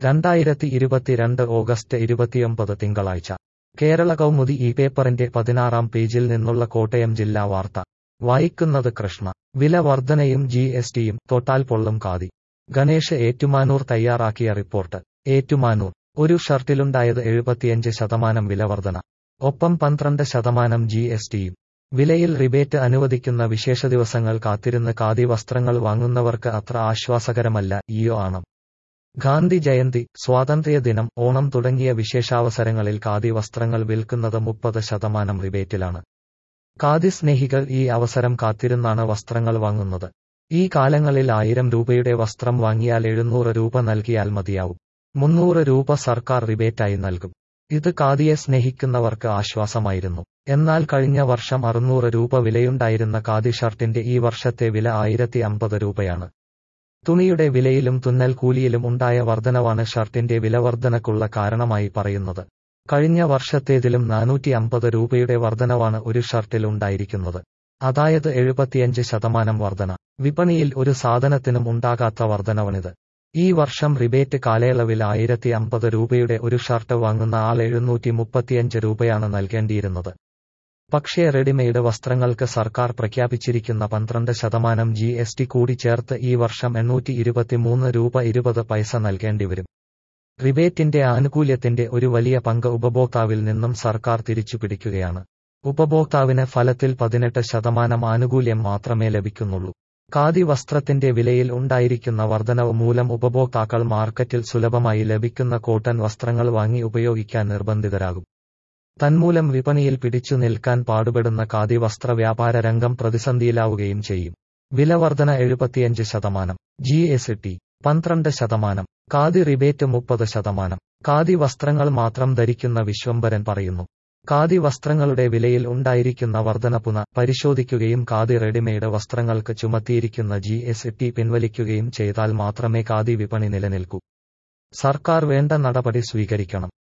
രണ്ടായിരത്തി ഇരുപത്തിരണ്ട് ഓഗസ്റ്റ് ഇരുപത്തിയൊമ്പത് തിങ്കളാഴ്ച കേരള കൗമുദി ഈ പേപ്പറിന്റെ പതിനാറാം പേജിൽ നിന്നുള്ള കോട്ടയം ജില്ലാ വാർത്ത വായിക്കുന്നത് കൃഷ്ണ വില വർധനയും ജി എസ് ടിയും തൊട്ടാൽ പൊള്ളും കാതി ഗണേഷ് ഏറ്റുമാനൂർ തയ്യാറാക്കിയ റിപ്പോർട്ട് ഏറ്റുമാനൂർ ഒരു ഷർട്ടിലുണ്ടായത് എഴുപത്തിയഞ്ച് ശതമാനം വില വർധന ഒപ്പം പന്ത്രണ്ട് ശതമാനം ജി എസ് ടിയും വിലയിൽ റിബേറ്റ് അനുവദിക്കുന്ന വിശേഷ ദിവസങ്ങൾ കാത്തിരുന്ന് ഖാദി വസ്ത്രങ്ങൾ വാങ്ങുന്നവർക്ക് അത്ര ആശ്വാസകരമല്ല ഇയോ ആണ് ഗാന്ധി ജയന്തി സ്വാതന്ത്ര്യ ദിനം ഓണം തുടങ്ങിയ വിശേഷാവസരങ്ങളിൽ ഖാദി വസ്ത്രങ്ങൾ വിൽക്കുന്നത് മുപ്പത് ശതമാനം റിബേറ്റിലാണ് ഖാദി സ്നേഹികൾ ഈ അവസരം കാത്തിരുന്നാണ് വസ്ത്രങ്ങൾ വാങ്ങുന്നത് ഈ കാലങ്ങളിൽ ആയിരം രൂപയുടെ വസ്ത്രം വാങ്ങിയാൽ എഴുന്നൂറ് രൂപ നൽകിയാൽ മതിയാവും മുന്നൂറ് രൂപ സർക്കാർ റിബേറ്റായി നൽകും ഇത് ഖാദിയെ സ്നേഹിക്കുന്നവർക്ക് ആശ്വാസമായിരുന്നു എന്നാൽ കഴിഞ്ഞ വർഷം അറുന്നൂറ് രൂപ വിലയുണ്ടായിരുന്ന ഖാദി ഷർട്ടിന്റെ ഈ വർഷത്തെ വില ആയിരത്തി അമ്പത് രൂപയാണ് തുണിയുടെ വിലയിലും തുന്നൽ കൂലിയിലും ഉണ്ടായ വർധനവാണ് ഷർട്ടിന്റെ വിലവർധനക്കുള്ള കാരണമായി പറയുന്നത് കഴിഞ്ഞ വർഷത്തേതിലും നാനൂറ്റി അമ്പത് രൂപയുടെ വർധനവാണ് ഒരു ഷർട്ടിൽ ഉണ്ടായിരിക്കുന്നത് അതായത് എഴുപത്തിയഞ്ച് ശതമാനം വർധന വിപണിയിൽ ഒരു സാധനത്തിനും ഉണ്ടാകാത്ത വർധനവണിത് ഈ വർഷം റിബേറ്റ് കാലയളവിൽ ആയിരത്തി അമ്പത് രൂപയുടെ ഒരു ഷർട്ട് വാങ്ങുന്ന ആൾ എഴുന്നൂറ്റി മുപ്പത്തിയഞ്ച് രൂപയാണ് നൽകേണ്ടിയിരുന്നത് പക്ഷേ റെഡിമെയ്ഡ് വസ്ത്രങ്ങൾക്ക് സർക്കാർ പ്രഖ്യാപിച്ചിരിക്കുന്ന പന്ത്രണ്ട് ശതമാനം ജി എസ് ടി കൂടി ചേർത്ത് ഈ വർഷം എണ്ണൂറ്റി ഇരുപത്തിമൂന്ന് രൂപ ഇരുപത് പൈസ നൽകേണ്ടിവരും റിബേറ്റിന്റെ ആനുകൂല്യത്തിന്റെ ഒരു വലിയ പങ്ക് ഉപഭോക്താവിൽ നിന്നും സർക്കാർ തിരിച്ചുപിടിക്കുകയാണ് ഉപഭോക്താവിന് ഫലത്തിൽ പതിനെട്ട് ശതമാനം ആനുകൂല്യം മാത്രമേ ലഭിക്കുന്നുള്ളൂ ഖാദി വസ്ത്രത്തിന്റെ വിലയിൽ ഉണ്ടായിരിക്കുന്ന വർധനവ് മൂലം ഉപഭോക്താക്കൾ മാർക്കറ്റിൽ സുലഭമായി ലഭിക്കുന്ന കോട്ടൺ വസ്ത്രങ്ങൾ വാങ്ങി ഉപയോഗിക്കാൻ നിർബന്ധിതരാകും തന്മൂലം വിപണിയിൽ പിടിച്ചു നിൽക്കാൻ പാടുപെടുന്ന ഖാദി വസ്ത്ര വ്യാപാര രംഗം പ്രതിസന്ധിയിലാവുകയും ചെയ്യും വിലവർധന എഴുപത്തിയഞ്ച് ശതമാനം ജി എസ് ടി പന്ത്രണ്ട് ശതമാനം ഖാദി റിബേറ്റ് മുപ്പത് ശതമാനം ഖാദി വസ്ത്രങ്ങൾ മാത്രം ധരിക്കുന്ന വിശ്വംഭരൻ പറയുന്നു ഖാദി വസ്ത്രങ്ങളുടെ വിലയിൽ ഉണ്ടായിരിക്കുന്ന വർധന പുന പരിശോധിക്കുകയും ഖാദി റെഡിമെയ്ഡ് വസ്ത്രങ്ങൾക്ക് ചുമത്തിയിരിക്കുന്ന ജി എസ് ടി പിൻവലിക്കുകയും ചെയ്താൽ മാത്രമേ ഖാദി വിപണി നിലനിൽക്കൂ സർക്കാർ വേണ്ട നടപടി സ്വീകരിക്കണം